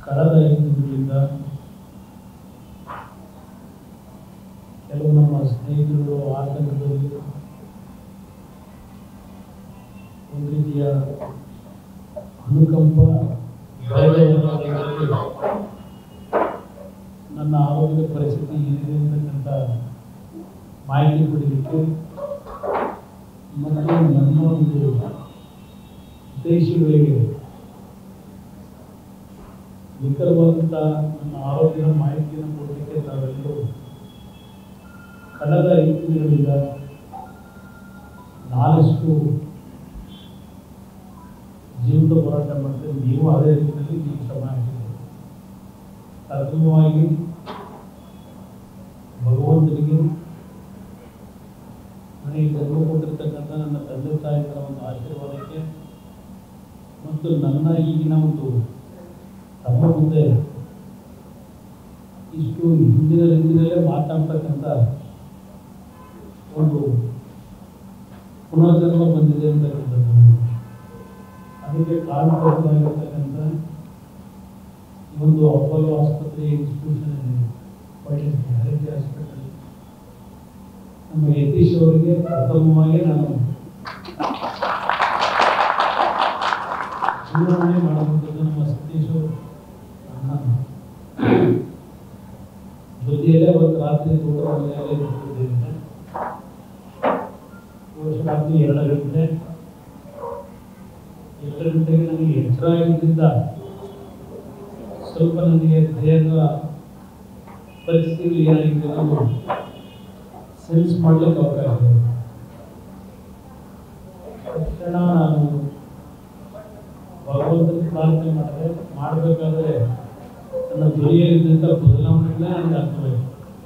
ಕಳೆದ ಐದು ದಿನಗಳಿಂದ ಕೆಲವು ನಮ್ಮ ಸ್ನೇಹಿತರುಗಳು ಆತಂಕದಲ್ಲಿ ಒಂದು ರೀತಿಯ ಅನುಕಂಪ ಭಯವನ್ನು ತೆಗೆದು ನನ್ನ ಆರೋಗ್ಯದ ಪರಿಸ್ಥಿತಿ ಏನಿದೆ ಅಂತಕ್ಕಂಥ ಮಾಹಿತಿ ಪಡೀಲಿಕ್ಕೆ ಮತ್ತು ನನ್ನ ಒಂದು ದೇಶಗಳಿಗೆ ನಿಖರವಾದಂಥ ನನ್ನ ಆರೋಗ್ಯದ ಮಾಹಿತಿಯನ್ನು ಕೊಡಲಿಕ್ಕೆ ತಾವೆಲ್ಲರೂ ಕಳೆದ ಐದು ದಿನಗಳಿಂದ ನಾಲ್ಕು ಜೀವನದ ಹೋರಾಟ ಮಾಡ್ತೀವಿ ನೀವು ಅದೇ ರೀತಿಯಲ್ಲಿ ನೀವು ಶ್ರಮ ಹಾಕಿದ್ದೀರಿ ಪ್ರಥಮವಾಗಿ ಭಗವಂತನಿಗೆ ನನಗೆ ಜನ್ಮ ಕೊಟ್ಟಿರ್ತಕ್ಕಂಥ ನನ್ನ ತಂದೆ ತಾಯಿಗಳ ಒಂದು ಆಶೀರ್ವಾದಕ್ಕೆ ಮತ್ತು ನನ್ನ ಈಗಿನ ಒಂದು ತಮ್ಮ ಮುಂದೆ ಇಷ್ಟು ಹಿಂದಿನ ರೀತಿಯಲ್ಲೇ ಮಾತಾಡ್ತಕ್ಕಂಥ ಒಂದು ಪುನರ್ಜನ್ಮ ಬಂದಿದೆ ಅಂತಕ್ಕಂಥದ್ದು ಅದಕ್ಕೆ ಕಾರಣವಾಗಿರ್ತಕ್ಕಂಥ ಈ ಒಂದು ಅಪೋಲೋ ಆಸ್ಪತ್ರೆ ಇನ್ಸ್ಟಿಟ್ಯೂಷನ್ ಹೆರಿಟೇಜ್ ಹಾಸ್ಪಿಟಲ್ ನಮ್ಮ ಯತೀಶ್ ಅವರಿಗೆ ಪ್ರಥಮವಾಗಿ ನಾನು ಚುನಾವಣೆ ಮಾಡುವಂಥದ್ದು ನಮ್ಮ ಸತೀಶ್ ಅವರು ನನ್ನ ಜೊತೆಯಲ್ಲೇ ಅವತ್ತು ರಾತ್ರಿ ತೋಟದಲ್ಲೇ ಇರ್ತಿದ್ದೇವೆ ಬಹುಶಃ ರಾತ್ರಿ ಎರಡು ಗಂಟೆ ಎರಡು ಗಂಟೆಗೆ ನನಗೆ ಎಚ್ಚರ ಆಗಿದ್ದರಿಂದ ಸ್ವಲ್ಪ ನನಗೆ ದೇಹದ ಪರಿಸ್ಥಿತಿ ಏನಾಗಿದೆ ನಾನು ಸೆನ್ಸ್ ಮಾಡ್ಲಿಕ್ಕೆ ಅವಕಾಶ ಇದೆ ತಕ್ಷಣ ನಾನು ಭಗವಂತನ ಪ್ರಾರ್ಥನೆ ಮಾಡಿದೆ ಮಾಡಬೇಕಾದ್ರೆ ನನ್ನ ಧ್ವನಿಯಲ್ಲಿದ್ದಂಥ ಬದಲಾವಣೆಗಳೇ ನನಗೆ ಅರ್ಥವಾಯಿತು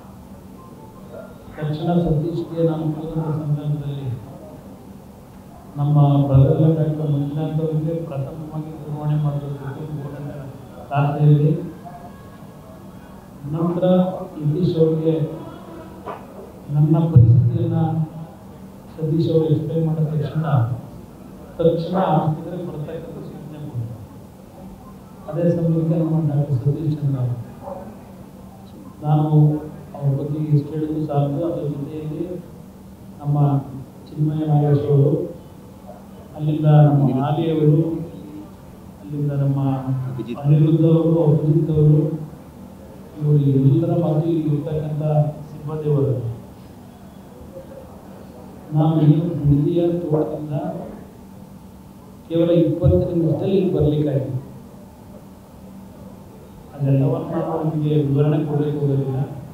ತಕ್ಷಣ ಸತೀಶ್ಗೆ ನಾನು ಹೋದಂಥ ಸಂದರ್ಭದಲ್ಲಿ ನಮ್ಮ ಬ್ರದರ್ ಡಾಕ್ಟರ್ ಮಂಜುನಾಥ್ ಅವರಿಗೆ ಪ್ರಥಮವಾಗಿ ನಿರ್ವಹಣೆ ಮಾಡಬೇಕು ಪ್ರಾರ್ಥನೆಯಲ್ಲಿ ನಂತರ ಯತೀಶ್ ಅವರಿಗೆ ನನ್ನ ಪರಿಸ್ಥಿತಿಯನ್ನು ಸತೀಶ್ ಅವರು ಎಕ್ಸ್ಪ್ಲೈನ್ ಮಾಡಿದ ತಕ್ಷಣ ತಕ್ಷಣ ಆಸ್ಪತ್ರೆಗೆ ಬರ್ತಕ್ಕಂಥ ಸೂಚನೆ ಕೊಟ್ಟರು ಅದೇ ಸಮಯಕ್ಕೆ ನಮ್ಮ ಡಾಕ್ಟರ್ ಸತೀಶ್ ಚಂದ್ರ ನಾನು ಅವ್ರ ಬಗ್ಗೆ ಎಷ್ಟು ಹೇಳಿದ್ರು ಸಾಕು ಅದರ ಜೊತೆಯಲ್ಲಿ ನಮ್ಮ ಚಿನ್ಮಯ ನಾಗೇಶ್ ಅವರು ಅಲ್ಲಿಂದ ನಮ್ಮ ಹಾಲಿಯವರು ಅಲ್ಲಿಂದ ನಮ್ಮ ಅಭಿಜಿತ್. ಅನಿರುದ್ಧ ಅವರು ಅಭಿಜಿತ್ ಅವರು ಇವರು ಎಲ್ಲರ ಮತ್ತು ಇಲ್ಲಿ ಇರ್ತಕ್ಕಂಥ ಸಿಬ್ಬಂದಿವರು ನಾನು ಏನು ಬಿಡದಿಯ ತೋಟದಿಂದ ಕೇವಲ ಇಪ್ಪತ್ತು ನಿಮಿಷದಲ್ಲಿ ಇಲ್ಲಿ ಬರಲಿಕ್ಕಾಗಿದೆ ಅದೆಲ್ಲವನ್ನು ನಾನು ನಿಮಗೆ ವಿವರಣೆ ಕೊಡಲಿಕ್ಕೆ ಹೋಗೋದಿಲ್ಲ